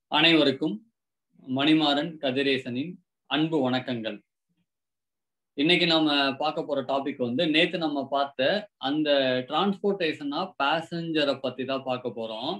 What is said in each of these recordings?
அனைவருக்கும் மணிமாறன் கதிரேசனின் அன்பு வணக்கங்கள் இன்னைக்கு நம்ம பார்க்க போற டாபிக் வந்து நேத்து நம்ம பார்த்த அந்த டிரான்ஸ்போர்ட்டேஷனா பேசஞ்சரை பத்தி தான் பார்க்க போறோம்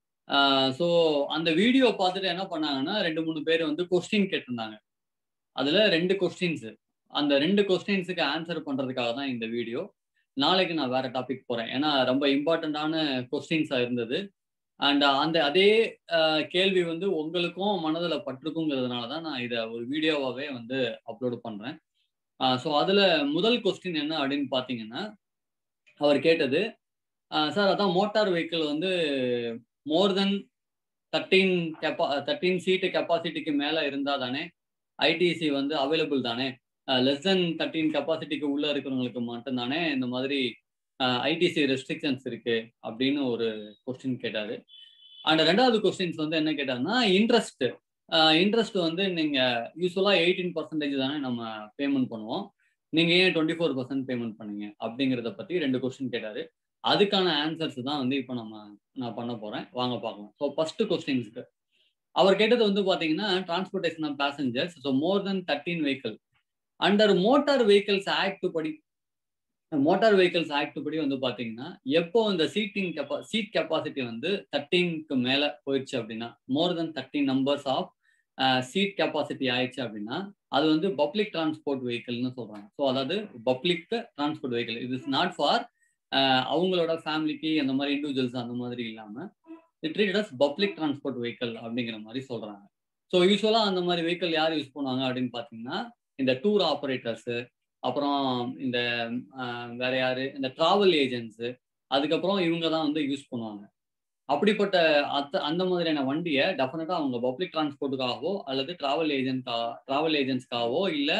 ஸோ அந்த வீடியோ பார்த்துட்டு என்ன பண்ணாங்கன்னா ரெண்டு மூணு பேர் வந்து கொஸ்டின் கேட்டிருந்தாங்க அதுல ரெண்டு கொஸ்டின்ஸ் அந்த ரெண்டு கொஸ்டின்ஸுக்கு ஆன்சர் பண்றதுக்காக தான் இந்த வீடியோ நாளைக்கு நான் வேற டாபிக் போறேன் ஏன்னா ரொம்ப இம்பார்ட்டண்ட்டான கொஸ்டின்ஸா இருந்தது அண்ட் அந்த அதே கேள்வி வந்து உங்களுக்கும் மனதில் பட்டிருக்குங்கிறதுனால தான் நான் இதை ஒரு வீடியோவாகவே வந்து அப்லோடு பண்ணுறேன் ஸோ அதில் முதல் கொஸ்டின் என்ன அப்படின்னு பார்த்தீங்கன்னா அவர் கேட்டது சார் அதான் மோட்டார் வெஹிக்கிள் வந்து மோர் தென் தேர்ட்டீன் கெப்பா தேர்ட்டீன் சீட்டு கெப்பாசிட்டிக்கு மேலே இருந்தால் தானே ஐடிசி வந்து அவைலபிள் தானே லெஸ் தென் தேர்ட்டீன் கெப்பாசிட்டிக்கு உள்ளே இருக்கிறவங்களுக்கு மட்டும்தானே இந்த மாதிரி ஐடிசி ரெஸ்ட்ரிக்ஷன்ஸ் இருக்கு அப்படின்னு ஒரு கொஸ்டின் கேட்டாரு அண்ட் ரெண்டாவது கொஸ்டின்ஸ் வந்து என்ன கேட்டாருன்னா இன்ட்ரெஸ்ட் இன்ட்ரெஸ்ட் வந்து நீங்க யூஸ்வலா எயிட்டீன் பர்சன்டேஜ் தானே நம்ம பேமெண்ட் பண்ணுவோம் நீங்க ஏன் டுவெண்ட்டி ஃபோர் பர்சன்ட் பேமெண்ட் பண்ணீங்க அப்படிங்கிறத பத்தி ரெண்டு கொஸ்டின் கேட்டாரு அதுக்கான ஆன்சர்ஸ் தான் வந்து இப்போ நம்ம நான் பண்ண போறேன் வாங்க பார்க்கலாம் ஸோ ஃபர்ஸ்ட் கொஸ்டின்ஸ்க்கு அவர் கேட்டது வந்து பாத்தீங்கன்னா transportation of passengers so more than thirteen vehicle under motor vehicles act படி மோட்டார் வெஹிக்கிள்ஸ் ஆக்ட் படி வந்து பாத்தீங்கன்னா எப்போ இந்த சீட்டிங் கெப்பா சீட் கெப்பாசிட்டி வந்து தேர்ட்டீனுக்கு மேல போயிடுச்சு அப்படின்னா more than thirteen numbers of seat capacity ஆயிடுச்சு அப்படின்னா அது வந்து பப்ளிக் டிரான்ஸ்போர்ட் வெஹிக்கிள்னு சொல்றாங்க ஸோ அதாவது பப்ளிக் டிரான்ஸ்போர்ட் வெஹிக்கிள் இது இஸ் நாட் ஃபார் அவங்களோட ஃபேமிலிக்கு அந்த மாதிரி இண்டிவிஜுவல்ஸ் அந்த மாதிரி இல்லாம treat as public transport vehicle அப்படிங்கிற மாதிரி சொல்றாங்க ஸோ யூஸ்வலாக அந்த மாதிரி வெஹிக்கிள் யார் யூஸ் பண்ணுவாங்க அப்படின்னு பார்த்தீங்கன்னா இந்த டூர் ஆப்ரேட்டர்ஸு அப்புறம் இந்த வேற யாரு இந்த டிராவல் ஏஜென்ட்ஸு அதுக்கப்புறம் இவங்க தான் வந்து யூஸ் பண்ணுவாங்க அப்படிப்பட்ட அத்த அந்த மாதிரியான வண்டியை டெஃபினட்டா அவங்க பப்ளிக் டிரான்ஸ்போர்ட்டுக்காகவோ அல்லது டிராவல் ஏஜென்ட்கா டிராவல் ஏஜென்ட்ஸ்க்காகவோ இல்லை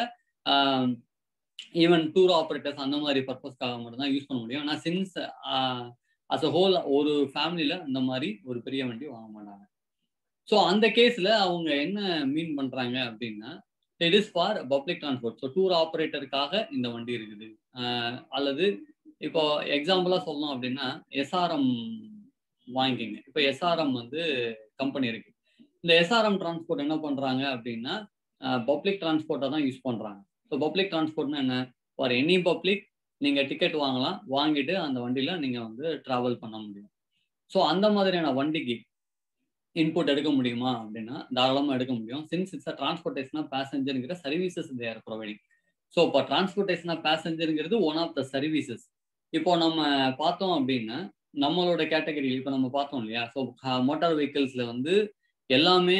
ஈவன் டூர் ஆப்ரேட்டர்ஸ் அந்த மாதிரி பர்பஸ்க்காக மட்டும் தான் யூஸ் பண்ண முடியும் ஆனால் சின்ஸ் அஸ் அ ஹோல் ஒரு ஃபேமிலியில அந்த மாதிரி ஒரு பெரிய வண்டி வாங்க மாட்டாங்க ஸோ அந்த கேஸ்ல அவங்க என்ன மீன் பண்றாங்க அப்படின்னா it is for public transport so tour ஆப்ரேட்டருக்காக இந்த வண்டி இருக்குது அல்லது இப்போ எக்ஸாம்பிளா சொல்லணும் அப்படின்னா எஸ்ஆர்எம் வாங்கிக்கிங்க இப்போ எஸ்ஆர்எம் வந்து கம்பெனி இருக்கு இந்த எஸ்ஆர்எம் டிரான்ஸ்போர்ட் என்ன பண்றாங்க அப்படின்னா பப்ளிக் டிரான்ஸ்போர்ட்டை தான் யூஸ் பண்றாங்க ஸோ பப்ளிக் டிரான்ஸ்போர்ட்னா என்ன ஃபார் எனி பப்ளிக் நீங்க டிக்கெட் வாங்கலாம் வாங்கிட்டு அந்த வண்டியில நீங்க வந்து டிராவல் பண்ண முடியும் ஸோ அந்த மாதிரியான வண்டிக்கு இன்புட் எடுக்க முடியுமா அப்படின்னா தாராளமாக எடுக்க முடியும் சின்ஸ் இட்ஸ் அ டிரான்ஸ்போர்டேஷனா பேசஞ்சருங்கிற services they are providing so இப்போ டிரான்ஸ்போர்டேஷனா பேசஞ்சருங்கிறது ஒன் ஆஃப் த சர்வீசஸ் இப்போ நம்ம பார்த்தோம் அப்படின்னா நம்மளோட கேட்டகரி இப்போ நம்ம பார்த்தோம் இல்லையா ஸோ மோட்டார் வெஹிக்கிள்ஸ்ல வந்து எல்லாமே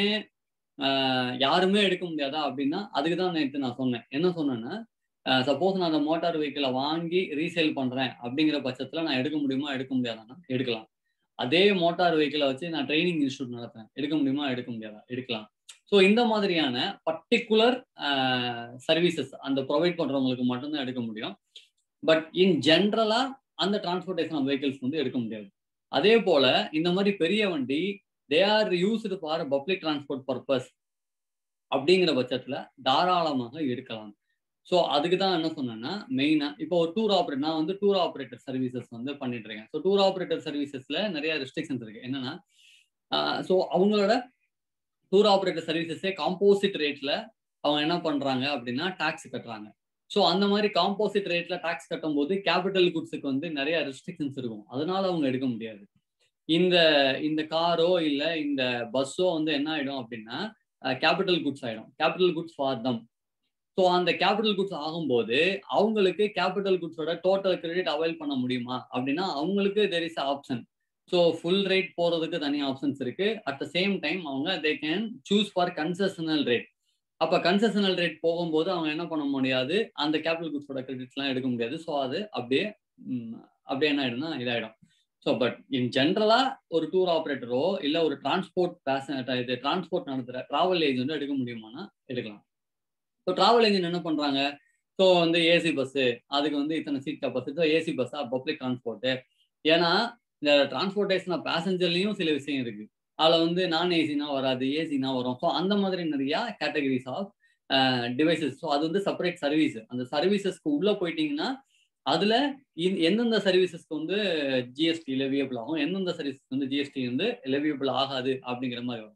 யாருமே எடுக்க முடியாதா அப்படின்னா அதுக்கு தான் நேற்று நான் சொன்னேன் என்ன சொன்னேன்னா சப்போஸ் நான் அந்த மோட்டார் வெஹிக்கிளை வாங்கி ரீசேல் பண்றேன் அப்படிங்கிற பட்சத்தில் நான் எடுக்க முடியுமா எடுக்க முடியாதானா எடுக்கலாம் அதே மோட்டார் வெஹிக்கிளை வச்சு நான் ட்ரைனிங் இன்ஸ்டியூட் நடத்துறேன் எடுக்க முடியுமா எடுக்க முடியாதா எடுக்கலாம் ஸோ இந்த மாதிரியான பர்டிகுலர் சர்வீசஸ் அந்த ப்ரொவைட் பண்றவங்களுக்கு மட்டும்தான் எடுக்க முடியும் பட் இன் ஜென்ரலா அந்த டிரான்ஸ்போர்டேஷன் ஆஃப் வெஹிக்கிள்ஸ் வந்து எடுக்க முடியாது அதே போல இந்த மாதிரி பெரிய வண்டி they are used for public transport purpose அப்படிங்கிற பட்சத்துல தாராளமாக எடுக்கலாம் ஸோ அதுக்கு தான் என்ன சொன்னேன்னா மெயினாக இப்போ ஒரு டூர் ஆப்ரேட் நான் வந்து டூர் ஆப்ரேட்டர் சர்வீசஸ் வந்து பண்ணிட்டு இருக்கேன் ஸோ டூர் ஆப்ரேட்டர் சர்வீசஸ்ல நிறைய ரெஸ்ட்ரிக்ஷன்ஸ் இருக்கு என்னன்னா ஸோ அவங்களோட டூர் ஆப்ரேட்டர் சர்வீசஸே காம்போசிட் ரேட்ல அவங்க என்ன பண்றாங்க அப்படின்னா டாக்ஸ் கட்டுறாங்க ஸோ அந்த மாதிரி காம்போசிட் ரேட்ல டாக்ஸ் கட்டும் போது கேபிட்டல் குட்ஸுக்கு வந்து நிறைய ரெஸ்ட்ரிக்ஷன்ஸ் இருக்கும் அதனால அவங்க எடுக்க முடியாது இந்த இந்த காரோ இல்லை இந்த பஸ்ஸோ வந்து என்ன ஆயிடும் அப்படின்னா கேபிட்டல் குட்ஸ் ஆயிடும் capital goods for them so அந்த கேபிட்டல் குட்ஸ் ஆகும்போது அவங்களுக்கு கேபிட்டல் குட்ஸோட டோட்டல் கிரெடிட் அவைல் பண்ண முடியுமா அப்படின்னா அவங்களுக்கு there is option so full rate போகிறதுக்கு தனி ஆப்ஷன்ஸ் இருக்கு அட் த சேம் டைம் அவங்க they can choose for concessional rate அப்போ கன்செஷனல் ரேட் போகும்போது அவங்க என்ன பண்ண முடியாது அந்த கேபிட்டல் குட்ஸோட கிரெடிட்ஸ்லாம் எடுக்க முடியாது ஸோ அது அப்படியே அப்படியே என்ன ஆயிடும்னா இதாயிடும் ஸோ பட் இன் ஜென்ரலா ஒரு டூர் ஆப்ரேட்டரோ இல்லை ஒரு டிரான்ஸ்போர்ட் பேச இது டிரான்ஸ்போர்ட் நடத்துகிற டிராவல் ஏஜென்ட்டோ எடுக்க முடியுமானா எடுக்கலாம் ஸோ டிராவல் ஏஜென்ட் என்ன பண்றாங்க ஸோ வந்து ஏசி பஸ்ஸு அதுக்கு வந்து இத்தனை சீட் கெப்பாசிட்டி ஏசி பஸ்ஸா பப்ளிக் டிரான்ஸ்போர்ட்டு ஏன்னா இந்த டிரான்ஸ்போர்ட்டேஷன் பேசஞ்சர்லையும் சில விஷயம் இருக்கு அதில் வந்து நான் ஏசினா வராது ஏசினா வரும் ஸோ அந்த மாதிரி நிறைய கேட்டகரிஸ் ஆஃப் டிவைசஸ் ஸோ அது வந்து செப்பரேட் சர்வீஸ் அந்த சர்வீசஸ்க்கு உள்ள போயிட்டீங்கன்னா அதுல எந்தெந்த சர்வீசஸ்க்கு வந்து ஜிஎஸ்டி லெவியபிள் ஆகும் எந்தெந்த சர்வீஸ்க்கு வந்து ஜிஎஸ்டி வந்து லெவியபிள் ஆகாது அப்படிங்கிற மாதிரி வரும்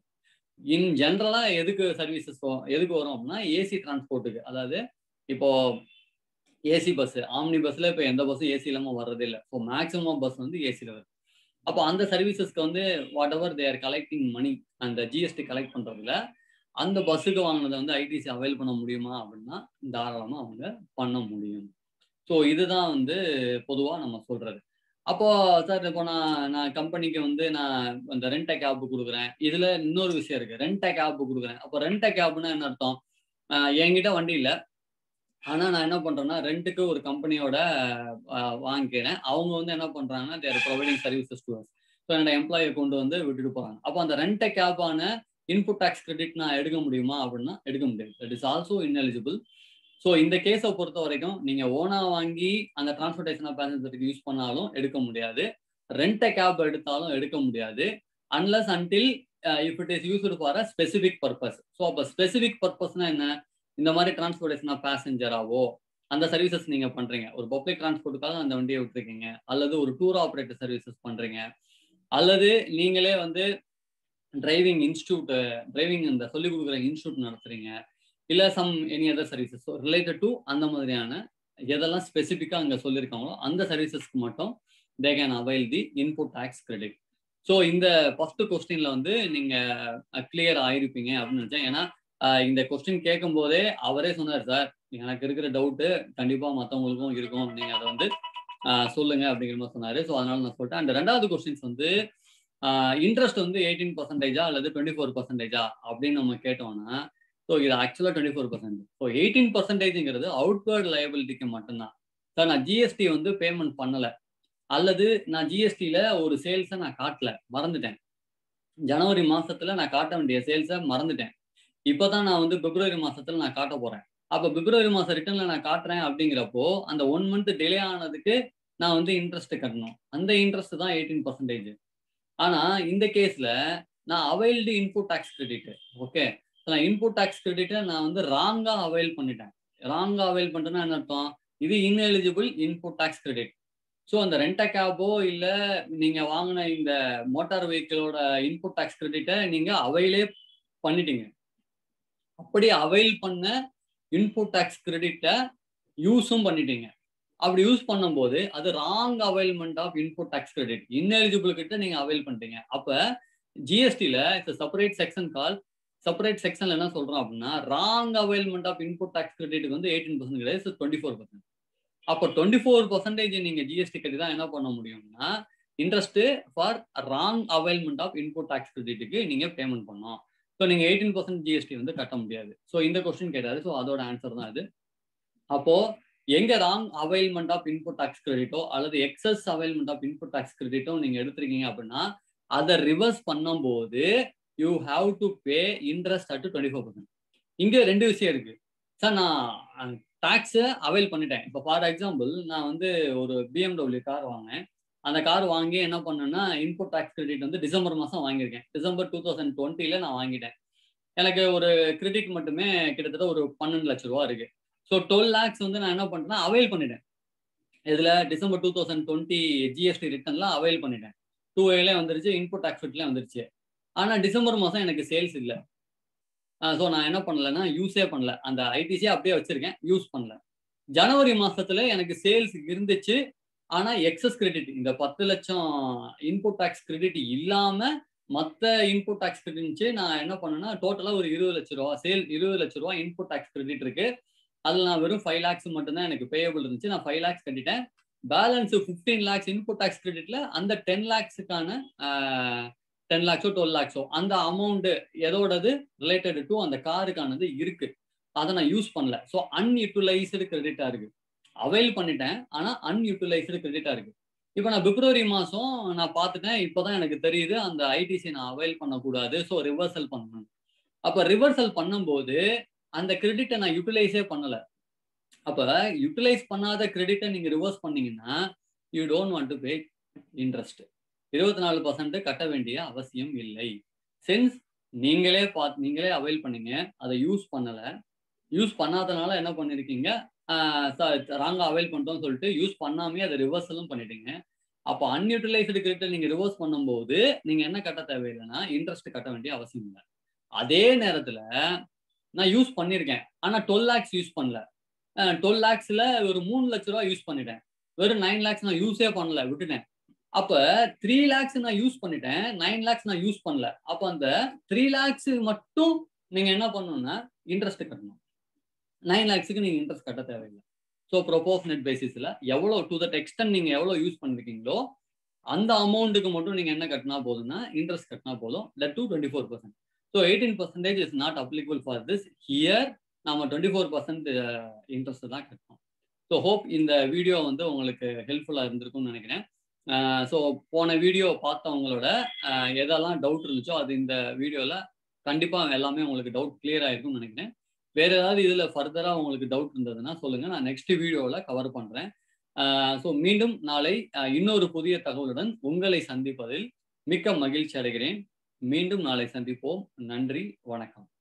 இன் ஜென்ரலா எதுக்கு சர்வீசஸ் எதுக்கு வரும் அப்படின்னா ஏசி டிரான்ஸ்போர்ட்டுக்கு அதாவது இப்போ ஏசி பஸ் ஆம்னி பஸ்ல இப்போ எந்த பஸ்ஸும் ஏசி இல்லாமல் வர்றதே இல்லை ஸோ மேக்ஸிமம் பஸ் வந்து ஏசியில் வருது அப்போ அந்த சர்வீசஸ்க்கு வந்து வாட் எவர் தேர் கலெக்டிங் மணி அந்த ஜிஎஸ்டி கலெக்ட் பண்றதுல அந்த பஸ்ஸுக்கு வாங்கினதை வந்து ஐடிசி அவைல் பண்ண முடியுமா அப்படின்னா தாராளமாக அவங்க பண்ண முடியும் ஸோ இதுதான் வந்து பொதுவாக நம்ம சொல்றது அப்போ சார் இப்போ நான் நான் கம்பெனிக்கு வந்து நான் அந்த ரெண்ட் கேப் கொடுக்குறேன் இதுல இன்னொரு விஷயம் இருக்கு ரெண்ட் கேப் கொடுக்குறேன் அப்போ ரெண்ட் கேப்னா என்ன அர்த்தம் என்கிட்ட வண்டி இல்லை ஆனா நான் என்ன பண்றேன்னா ரெண்ட்டுக்கு ஒரு கம்பெனியோட வாங்கிக்கிறேன் அவங்க வந்து என்ன பண்றாங்கன்னா they're providing services to so என்னோட எம்ப்ளாயை கொண்டு வந்து விட்டுட்டு போறாங்க அப்போ அந்த ரெண்ட் கேப்பான இன்புட் டேக்ஸ் கிரெடிட் நான் எடுக்க முடியுமா அப்படின்னா எடுக்க முடியாது that is also ineligible so இந்த கேஸை பொறுத்த வரைக்கும் நீங்க ஓனா வாங்கி அந்த டிரான்ஸ்போர்டேஷன் ஆஃப் பேசஞ்சருக்கு யூஸ் பண்ணாலும் எடுக்க முடியாது ரெண்ட் கேப் எடுத்தாலும் எடுக்க முடியாது unless until if it is used for a specific purpose so அப்போ ஸ்பெசிஃபிக் பர்பஸ்னா என்ன இந்த மாதிரி டிரான்ஸ்போர்டேஷன் ஆஃப் பேசஞ்சராவோ அந்த சர்வீசஸ் நீங்க பண்றீங்க ஒரு பப்ளிக் டிரான்ஸ்போர்ட்டுக்காக அந்த வண்டியை விட்டுருக்கீங்க அல்லது ஒரு டூர் ஆப்ரேட்டர் சர்வீசஸ் பண்றீங்க அல்லது நீங்களே வந்து டிரைவிங் இன்ஸ்டியூட் டிரைவிங் இந்த சொல்லிக் கொடுக்குற இன்ஸ்டியூட் நடத்துறீங்க இல்லை some any other services related to அந்த மாதிரியான எதெல்லாம் ஸ்பெசிஃபிக்காக அங்கே சொல்லியிருக்காங்களோ அந்த சர்வீசஸ்க்கு மட்டும் they can avail the input tax credit so இந்த ஃபர்ஸ்ட் கொஸ்டின்ல வந்து நீங்க கிளியர் ஆயிருப்பீங்க அப்படின்னு நினைச்சேன் ஏன்னா இந்த கொஸ்டின் கேட்கும் போதே அவரே சொன்னார் சார் எனக்கு இருக்கிற டவுட்டு கண்டிப்பா மற்றவங்களுக்கும் இருக்கும் நீங்க அதை வந்து சொல்லுங்க அப்படிங்கிற மாதிரி சொன்னாரு ஸோ அதனால நான் சொல்லிட்டேன் அண்ட் ரெண்டாவது கொஸ்டின்ஸ் வந்து இன்ட்ரெஸ்ட் வந்து எயிட்டீன் பர்சன்டேஜா அல்லது டுவெண்ட்டி ஃபோர் பர்சன்டேஜா அப்படின்னு நம்ம கேட்டோம்னா ஸோ இது ஆக்சுவலாக twenty four percent so eighteen பர்சன்டேஜ்ங்கிறது அவுட்வேர்ட் லயபிலிட்டிக்கு மட்டும்தான் சார் நான் ஜிஎஸ்டி வந்து பேமெண்ட் பண்ணலை அல்லது நான் ஜிஎஸ்டியில் ஒரு சேல்ஸை நான் காட்டல மறந்துட்டேன் ஜனவரி மாசத்துல நான் காட்ட வேண்டிய சேல்ஸை மறந்துட்டேன் இப்போதான் நான் வந்து பிப்ரவரி மாசத்துல நான் காட்ட போறேன் அப்போ பிப்ரவரி மாசம் ரிட்டர்ன்ல நான் காட்டுறேன் அப்படிங்கிறப்போ அந்த ஒன் மந்த் டிலே ஆனதுக்கு நான் வந்து இன்ட்ரெஸ்ட் கட்டணும் அந்த இன்ட்ரெஸ்ட் தான் எயிட்டீன் பர்சன்டேஜ் ஆனா இந்த கேஸ்ல நான் availed input tax credit okay நான் இன்புட் டேக்ஸ் கிரெடிட்டை நான் வந்து ராங்கா அவைல் பண்ணிட்டேன் ராங்கா அவைல் பண்ணிட்டேன்னா என்ன அர்த்தம் இது ineligible input tax credit so அந்த ரெண்ட கேபோ இல்லை நீங்க வாங்கின இந்த மோட்டார் வெஹிக்கிளோட இன்புட் டேக்ஸ் கிரெடிட்டை நீங்க அவைலே பண்ணிட்டீங்க அப்படி அவைல் பண்ண இன்புட் டேக்ஸ் கிரெடிட்டை யூஸும் பண்ணிட்டீங்க அப்படி யூஸ் பண்ணும்போது அது wrong availment of input tax credit ineligible கிட்ட நீங்க அவைல் பண்ணிட்டீங்க அப்ப ஜிஎஸ்டில it's separate section call separate செக்ஷன்ல என்ன சொல்றோம் அப்படின்னா wrong availment of input tax credit வந்து எயிட்டீன் பர்சன்ட் கிடையாது டுவெண்ட்டி ஃபோர் பர்சன்ட் அப்போ டுவெண்ட்டி ஃபோர் பர்சன்டேஜ் நீங்க ஜிஎஸ்டி கட்டி தான் என்ன பண்ண முடியும்னா interest for wrong availment of input tax கிரெடிட்டுக்கு நீங்க பேமெண்ட் பண்ணோம் ஸோ நீங்க எயிட்டீன் பர்சன்ட் ஜிஎஸ்டி வந்து கட்ட முடியாது ஸோ இந்த கொஸ்டின் கேட்டாரு ஸோ அதோட ஆன்சர் தான் இது அப்போ எங்க wrong availment of input tax கிரெடிட்டோ அல்லது excess availment of input tax கிரெடிட்டோ நீங்க எடுத்திருக்கீங்க அப்படின்னா அதை ரிவர்ஸ் பண்ணும்போது you have to pay interest at twenty four percent இங்க ரெண்டு விஷயம் இருக்கு சார் நான் டாக்ஸை அவைல் பண்ணிட்டேன் இப்போ ஃபார் எக்ஸாம்பிள் நான் வந்து ஒரு பிஎம்டபிள்யூ கார் வாங்கினேன் அந்த கார் வாங்கி என்ன பண்ணேன்னா இன்புட் டாக்ஸ் கிரெடிட் வந்து டிசம்பர் மாதம் வாங்கியிருக்கேன் டிசம்பர் டூ தௌசண்ட் டுவெண்ட்டில நான் வாங்கிட்டேன் எனக்கு ஒரு கிரெடிட் மட்டுமே கிட்டத்தட்ட ஒரு பன்னெண்டு லட்ச ரூபா இருக்கு ஸோ டுவெல் லேக்ஸ் வந்து நான் என்ன பண்ணிட்டேன்னா அவைல் பண்ணிட்டேன் இதில் December two thousand twenty GST ரிட்டர்ன்லாம் அவைல் பண்ணிட்டேன் டூ ஏலே வந்துருச்சு இன்புட் டாக்ஸ் ஃபிட்லேயும் வந்துருச்சு ஆனால் டிசம்பர் மாதம் எனக்கு சேல்ஸ் இல்லை ஸோ நான் என்ன பண்ணலன்னா யூஸே பண்ணல அந்த ஐடிசியே அப்படியே வச்சிருக்கேன் யூஸ் பண்ணல ஜனவரி மாசத்துல எனக்கு சேல்ஸ் இருந்துச்சு ஆனா எக்ஸஸ் கிரெடிட் இந்த பத்து லட்சம் இன்புட் டாக்ஸ் கிரெடிட் இல்லாம மற்ற இன்புட் டாக்ஸ் கிரெடிட் நான் என்ன பண்ணேன்னா டோட்டலா ஒரு இருபது லட்ச ரூபா சேல் இருபது லட்ச ரூபா இன்புட் டாக்ஸ் கிரெடிட் இருக்கு அதில் நான் வெறும் ஃபைவ் லேக்ஸ் மட்டும்தான் எனக்கு பேயபிள் இருந்துச்சு நான் ஃபைவ் லேக்ஸ் கட்டிட்டேன் balance fifteen lakhs input tax கிரெடிட்ல அந்த டென் லேக்ஸுக்கான டென் லேக்ஸோ டுவெல் லேக்ஸோ அந்த அமௌண்ட் எதோடது ரிலேட்டட் டு அந்த காருக்கானது இருக்கு அதை நான் யூஸ் பண்ணல ஸோ அன்யூட்டிலைஸ்டு கிரெடிட்டா இருக்கு அவைல் பண்ணிட்டேன் ஆனா அன்யூட்டிலைஸ்டு கிரெடிட்டா இருக்கு இப்போ நான் பிப்ரவரி மாசம் நான் பார்த்துட்டேன் இப்போதான் எனக்கு தெரியுது அந்த ஐடிசி நான் அவைல் பண்ணக்கூடாது ஸோ ரிவர்சல் பண்ணணும் அப்போ ரிவர்சல் பண்ணும்போது அந்த கிரெடிட்டை நான் யூட்டிலைஸே பண்ணல அப்ப யூட்டிலைஸ் பண்ணாத கிரெடிட்டை நீங்க ரிவர்ஸ் பண்ணீங்கன்னா you don't want to pay interest இருபத்தி நாலு பர்சன்ட் கட்ட வேண்டிய அவசியம் இல்லை சென்ஸ் நீங்களே பார்த்து நீங்களே அவைல் பண்ணீங்க அதை யூஸ் பண்ணல யூஸ் பண்ணாதனால என்ன பண்ணிருக்கீங்க ராங்கா அவைல் பண்ணிட்டோம்னு சொல்லிட்டு யூஸ் பண்ணாமே அதை ரிவர்சலும் பண்ணிட்டீங்க அப்போ அன்யூட்டிலைஸ்டு கிரெடிட்டை நீங்க ரிவர்ஸ் பண்ணும்போது நீங்க என்ன கட்ட தேவையில்லைன்னா இன்ட்ரெஸ்ட் கட்ட வேண்டிய அவசியம் இல்லை அதே நேரத்துல நான் யூஸ் பண்ணியிருக்கேன் ஆனா டுவெல் லேக்ஸ் யூஸ் பண்ணல டுவெல் லேக்ஸ்ல ஒரு மூணு லட்ச ரூபா யூஸ் பண்ணிட்டேன் வெறும் நைன் லேக்ஸ் நான் யூஸே பண்ணல விட்டுட்டேன் அப்ப த்ரீ லேக்ஸ் நான் யூஸ் பண்ணிட்டேன் நைன் லேக்ஸ் நான் யூஸ் பண்ணல அப்ப அந்த த்ரீ லேக்ஸ் மட்டும் நீங்க என்ன பண்ணணும்னா இன்ட்ரெஸ்ட் கட்டணும் நைன் லேக்ஸுக்கு நீங்க இன்ட்ரெஸ்ட் கட்ட தேவையில்லை ஸோ ப்ரொபோஷனட் பேசிஸ்ல எவ்வளோ டு தட் எக்ஸ்டென்ட் நீங்க எவ்வளோ யூஸ் பண்ணிருக்கீங்களோ அந்த அமௌண்ட்டுக்கு மட்டும் நீங்க என்ன கட்டினா போதும்னா இன்ட்ரெஸ்ட் கட்டினா போதும் that to twenty four percent so eighteen percentage is not applicable for this here நம்ம டுவெண்ட்டி ஃபோர் பர்சன்ட் இன்ட்ரெஸ்ட் தான் கட்டணும் ஸோ ஹோப் இந்த வீடியோ வந்து உங்களுக்கு ஹெல்ப்ஃபுல்லாக இருந்திருக்கும்னு நினைக்கிறேன் ஸோ போன வீடியோ பார்த்தவங்களோட எதெல்லாம் டவுட் இருந்துச்சோ அது இந்த வீடியோவில் கண்டிப்பாக எல்லாமே உங்களுக்கு டவுட் கிளியர் ஆயிருக்கும்னு நினைக்கிறேன் வேற ஏதாவது இதில் ஃபர்தராக உங்களுக்கு டவுட் இருந்ததுன்னா சொல்லுங்கள் நான் நெக்ஸ்ட் வீடியோவில் கவர் பண்ணுறேன் ஸோ மீண்டும் நாளை இன்னொரு புதிய தகவலுடன் உங்களை சந்திப்பதில் மிக்க மகிழ்ச்சி அடைகிறேன் மீண்டும் நாளை சந்திப்போம் நன்றி வணக்கம்